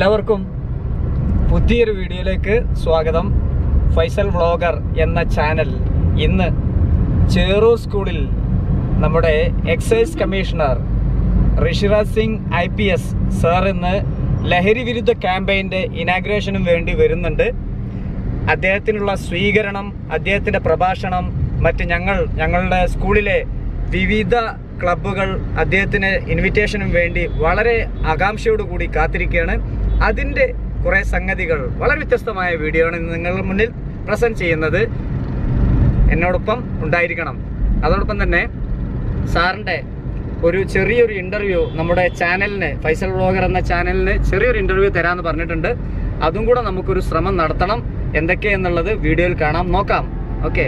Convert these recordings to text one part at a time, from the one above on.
എല്ലാവർക്കും പുതിയൊരു വീഡിയോയിലേക്ക് സ്വാഗതം ഫൈസൽ വ്ളോഗർ എന്ന ചാനൽ ഇന്ന് ചേറു സ്കൂളിൽ നമ്മുടെ excise commissioner Rishiraj Singh I P S sir ഇന്ന് ലഹരി വിരുദ്ധ ക്യാമ്പയിൻ്റെ ഇനാഗ്രേഷനും വേണ്ടി വരുന്നുണ്ട് അദ്ദേഹത്തിനുള്ള സ്വീകരണം അദ്ദേഹത്തിൻ്റെ പ്രഭാഷണം മറ്റ് ഞങ്ങൾ ഞങ്ങളുടെ സ്കൂളിലെ വിവിധ ക്ലബ്ബുകൾ അദ്ദേഹത്തിന് ഇൻവിറ്റേഷനും വേണ്ടി വളരെ ആകാംക്ഷയോട് കൂടി കാത്തിരിക്കുകയാണ് അതിൻ്റെ കുറേ സംഗതികൾ വളരെ വ്യത്യസ്തമായ വീഡിയോ ആണ് ഇന്ന് നിങ്ങളുടെ മുന്നിൽ പ്രസൻറ്റ് ചെയ്യുന്നത് എന്നോടൊപ്പം ഉണ്ടായിരിക്കണം അതോടൊപ്പം തന്നെ സാറിൻ്റെ ഒരു ചെറിയൊരു ഇൻ്റർവ്യൂ നമ്മുടെ ചാനലിന് ഫൈസൽ വ്ളോഗർ എന്ന ചാനലിന് ചെറിയൊരു ഇൻ്റർവ്യൂ തരാമെന്ന് പറഞ്ഞിട്ടുണ്ട് അതും കൂടെ നമുക്കൊരു ശ്രമം നടത്തണം എന്തൊക്കെയെന്നുള്ളത് വീഡിയോയിൽ കാണാം നോക്കാം ഓക്കെ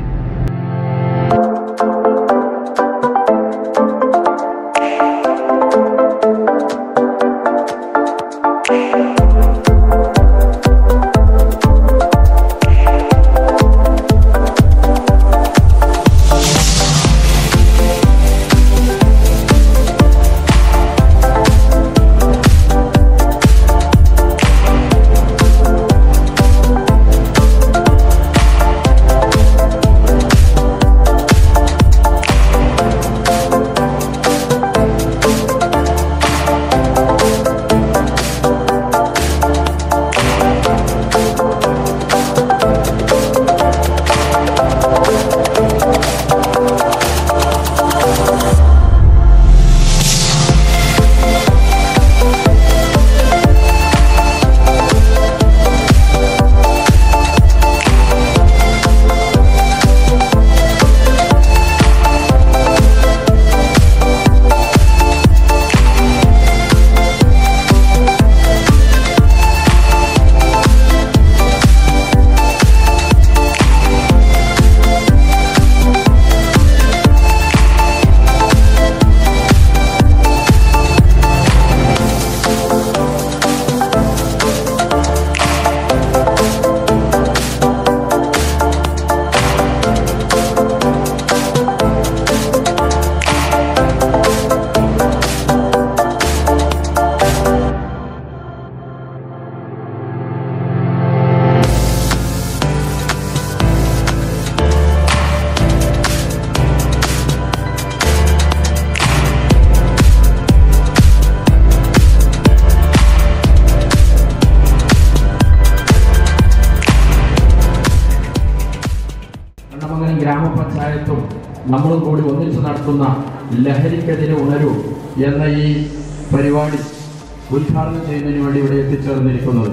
കണ്ണമംഗലം ഗ്രാമപഞ്ചായത്തും നമ്മളും കൂടി ഒന്നിച്ചു നടത്തുന്ന ലഹരിക്കെതിരെ ഉണരൂ എന്ന ഈ പരിപാടി ഉദ്ഘാടനം ചെയ്യുന്നതിന് വേണ്ടി ഇവിടെ എത്തിച്ചേർന്നിരിക്കുന്നത്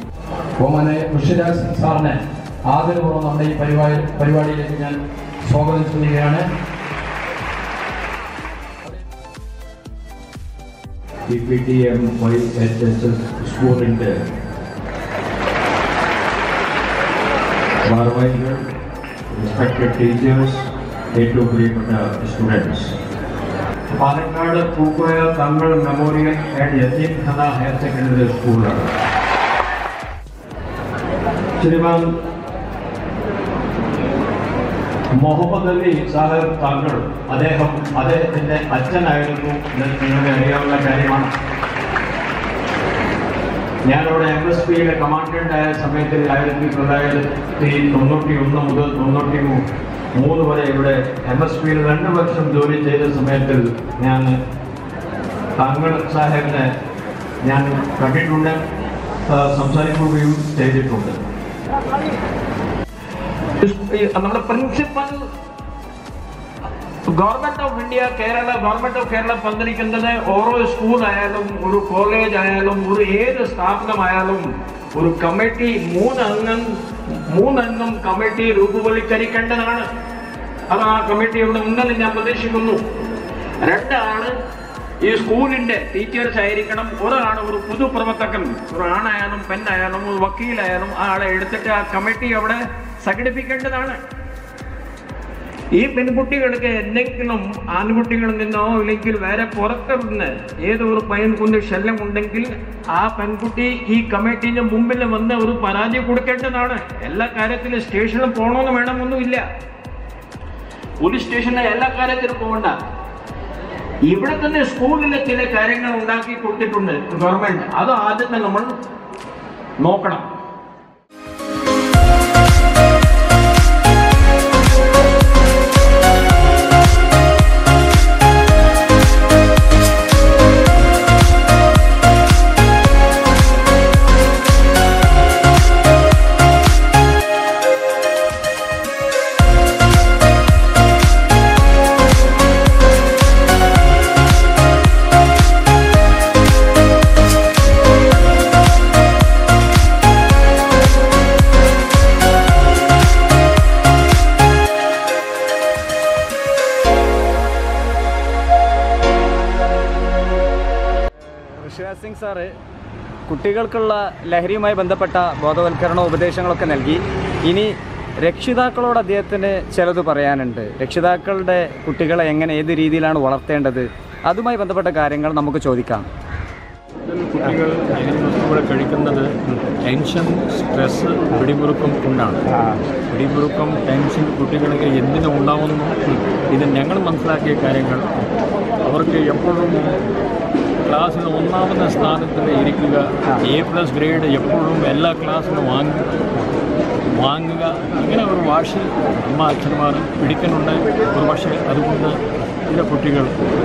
ഓമനെ ഋഷിരാജ് സിംഗ് സാറിനെ ആദരപൂർവ്വം നമ്മുടെ ഈ പരിപാടി പരിപാടിയിലേക്ക് ഞാൻ സ്വാഗതം ചെയ്യുകയാണ് ഈ P T M Y H S S സ്കൂളിൻ്റെ ഭാരവാഹികൾ റെസ്പെക്റ്റഡ് ടീച്ചേഴ്സ് ഏറ്റവും പ്രിയപ്പെട്ട students Palakkad Pookoya Thangal memorial and Yatheem Khana higher secondary സ്കൂളാണ് ശ്രീമാൻ മുഹമ്മദ് അലി സാഹിബ് താങ്കൾ അദ്ദേഹം അദ്ദേഹത്തിന്റെ അച്ഛനായിരുന്നു എന്ന് നിങ്ങൾക്ക് അറിയാവുന്ന കാര്യമാണ് ഞാനിവിടെ എം എസ് പിയുടെ കമാൻഡന്റ് ആയ സമയത്തിൽ ആയിരത്തി തൊള്ളായിരത്തി തൊണ്ണൂറ്റി ഒന്ന് മുതൽ തൊണ്ണൂറ്റി മൂന്ന് വരെ ഇവിടെ എം എസ് പിയിൽ രണ്ട് വർഷം ജോലി ചെയ്ത സമയത്തിൽ ഞാൻ താങ്കൾ സാഹേബിനെ ഞാൻ കണ്ടിട്ടുണ്ട് ആ, സംസാരിക്കുകയും ചെയ്തിട്ടുണ്ട് നമ്മുടെ principal government of India Kerala government of Kerala പന്തിരിക്കുന്നത് ഓരോ സ്കൂൾ ആയാലും ഒരു കോളേജ് ആയാലും ഒരു ഏത് സ്ഥാപനമായാലും ഒരു കമ്മിറ്റി മൂന്നംഗം മൂന്നംഗം കമ്മിറ്റി രൂപവൽക്കരിക്കേണ്ടതാണ് അത് ആ കമ്മിറ്റിയുടെ മുന്നിൽ ഞാൻ പ്രതീക്ഷിക്കുന്നു രണ്ടാണ് ഈ സ്കൂളിന്റെ ടീച്ചേഴ്സ് ആയിരിക്കണം ഒരാളാണ് ഒരു പൊതുപ്രവർത്തകൻ ഒരു ആണായാലും പെണ്ണായാലും ഒരു വക്കീലായാലും ആ ആളെ എടുത്തിട്ട് ആ കമ്മിറ്റി അവിടെ സംഘടിപ്പിക്കേണ്ടതാണ് ഈ പെൺകുട്ടികൾക്ക് എന്തെങ്കിലും ആൺകുട്ടികളിൽ നിന്നോ ഇല്ലെങ്കിൽ വേറെ പുറത്തു നിന്ന് ഏതോ ഒരു പയ്യൻകുന്ന് ശല്യം ഉണ്ടെങ്കിൽ ആ പെൺകുട്ടി ഈ കമ്മിറ്റിന്റെ മുമ്പിൽ വന്ന് ഒരു പരാതി കൊടുക്കേണ്ടതാണ് എല്ലാ കാര്യത്തിലും സ്റ്റേഷനിൽ പോകണമെന്ന് വേണമെന്നൊന്നുമില്ല പോലീസ് സ്റ്റേഷനിലെ എല്ലാ കാര്യത്തിലും പോകണ്ട ഇവിടെ തന്നെ സ്കൂളിലെ ചില കാര്യങ്ങൾ ഉണ്ടാക്കി കൊടുത്തിട്ടുണ്ട് ഗവൺമെന്റ് അത് ആദ്യം തന്നെ നമ്മൾ നോക്കണം ഋഷിരാജ് സിംഗ് സാറ് കുട്ടികൾക്കുള്ള ലഹരിയുമായി ബന്ധപ്പെട്ട ബോധവൽക്കരണ ഉപദേശങ്ങളൊക്കെ നൽകി ഇനി രക്ഷിതാക്കളോട് അദ്ദേഹത്തിന് ചിലത് പറയാനുണ്ട് രക്ഷിതാക്കളുടെ കുട്ടികളെ എങ്ങനെ ഏത് രീതിയിലാണ് വളർത്തേണ്ടത് അതുമായി ബന്ധപ്പെട്ട കാര്യങ്ങൾ നമുക്ക് ചോദിക്കാം കുട്ടികൾ കൂടെ കഴിക്കുന്നത് ടെൻഷൻ സ്ട്രെസ് പിടിമുറുക്കം കൊണ്ടാണ് പിടിമുറുക്കം ടെൻഷൻ കുട്ടികൾക്ക് എന്തിനു ഉണ്ടാവുന്നു ഇത് ഞങ്ങൾ മനസ്സിലാക്കിയ കാര്യങ്ങൾ അവർക്ക് എപ്പോഴും ക്ലാസ്സിൽ ഒന്നാമത്തെ സ്ഥാനത്തിൽ ഇരിക്കുക എ പ്ലസ് ഗ്രേഡ് എപ്പോഴും എല്ലാ ക്ലാസ്സിലും വാങ്ങുക വാങ്ങുക അങ്ങനെ ഒരു വാശി അമ്മ അച്ഛന്മാർ പിടിക്കുന്നുണ്ട് ഒരു പക്ഷേ അതുകൊണ്ട് ചില കുട്ടികൾ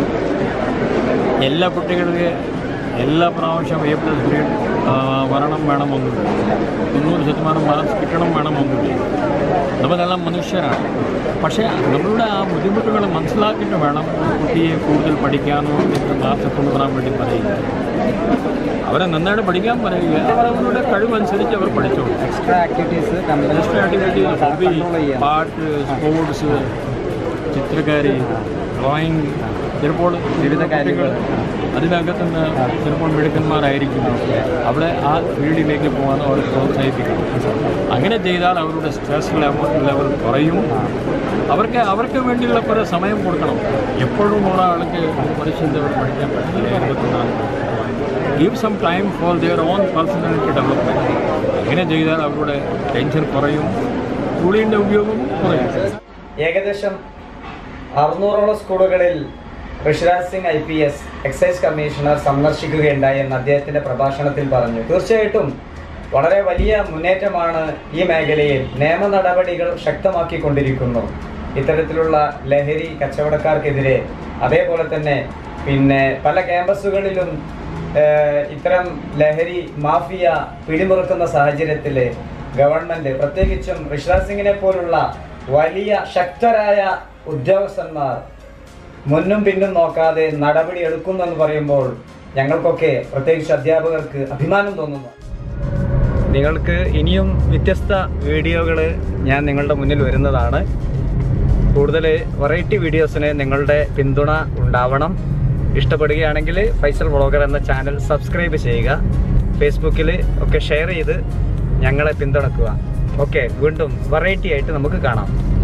എല്ലാ കുട്ടികൾക്ക് എല്ലാ പ്രാവശ്യം എ പ്ലസ് ഗ്രേഡ് വരണം വേണമെന്നില്ല തൊണ്ണൂറ് ശതമാനം മാർക്സ് കിട്ടണം വേണമെന്നില്ല നമ്മളെല്ലാം മനുഷ്യരാണ് പക്ഷേ നമ്മളുടെ ആ ബുദ്ധിമുട്ടുകൾ മനസ്സിലാക്കിയിട്ട് വേണം ഒരു കുട്ടിയെ കൂടുതൽ പഠിക്കാനോ ഇത്ര ക്ലാസ്സിൽ കൊണ്ടുവരാൻ വേണ്ടി പറയുക അവരെ നന്നായിട്ട് പഠിക്കാൻ പറയുക അവരവരുടെ കഴിവനുസരിച്ച് അവർ പഠിച്ചോളൂ extra activities extra activity hobby പാട്ട് സ്പോർട്സ് ചിത്രകാരി ഡ്രോയിങ് ചിലപ്പോൾ വിവിധ കാര്യങ്ങൾ. അതിനകത്ത് നിന്ന് ചിലപ്പോൾ മിടുക്കന്മാരായിരിക്കും അവിടെ ആ ഫീൽഡിലേക്ക് പോകാൻ അവർ പ്രോത്സാഹിപ്പിക്കണം അങ്ങനെ ചെയ്താൽ അവരുടെ സ്ട്രെസ് ലെവൽ ലെവൽ കുറയും അവർക്ക് അവർക്ക് വേണ്ടിയുള്ള കുറേ സമയം കൊടുക്കണം എപ്പോഴും ഒരാൾക്ക് മനുഷ്യൻ്റെ അവർ പഠിക്കാൻ പറ്റില്ല ഇരുപത്തിനാല് give some time for their own personality development അങ്ങനെ ചെയ്താൽ അവരുടെ ടെൻഷൻ കുറയും തുളിയുടെ ഉപയോഗം കുറയും ഏകദേശം അറുന്നൂറോളം സ്കൂളുകളിൽ Rishiraj Singh I P S excise commissioner സന്ദർശിക്കുകയുണ്ടായി എന്ന് അദ്ദേഹത്തിന്റെ പ്രഭാഷണത്തിൽ പറഞ്ഞു തീർച്ചയായിട്ടും വളരെ വലിയ മുന്നേറ്റമാണ് ഈ മേഖലയിൽ നിയമ നടപടികൾ ശക്തമാക്കിക്കൊണ്ടിരിക്കുന്നു ഇത്തരത്തിലുള്ള ലഹരി കച്ചവടക്കാർക്കെതിരെ അതേപോലെ തന്നെ പിന്നെ പല ക്യാമ്പസുകളിലും ഏഹ്, ഇത്തരം ലഹരി മാഫിയ പിടിമുറുക്കുന്ന സാഹചര്യത്തിൽ ഗവൺമെന്റ് പ്രത്യേകിച്ചും ഋഷിരാജ് സിംഗിനെ പോലുള്ള വലിയ ശക്തരായ ഉദ്യോഗസ്ഥന്മാർ മുന്നും പിന്നും നോക്കാതെ നടപടി എടുക്കുന്നു എന്ന് പറയുമ്പോൾ ഞങ്ങൾക്കൊക്കെ പ്രത്യേകിച്ച് അധ്യാപകർക്ക് അഭിമാനം തോന്നുന്നു നിങ്ങൾക്ക് ഇനിയും വ്യത്യസ്ത വീഡിയോകൾ ഞാൻ നിങ്ങളുടെ മുന്നിൽ വരുന്നതാണ് കൂടുതൽ വെറൈറ്റി വീഡിയോസിന് നിങ്ങളുടെ പിന്തുണ ഉണ്ടാവണം ഇഷ്ടപ്പെടുകയാണെങ്കിൽ ഫൈസൽ വ്ളോഗർ എന്ന ചാനൽ സബ്സ്ക്രൈബ് ചെയ്യുക ഫേസ്ബുക്കിൽ ഒക്കെ ഷെയർ ചെയ്ത് ഞങ്ങളെ പിന്തുണക്കുക ഓക്കെ വീണ്ടും വെറൈറ്റി ആയിട്ട് നമുക്ക് കാണാം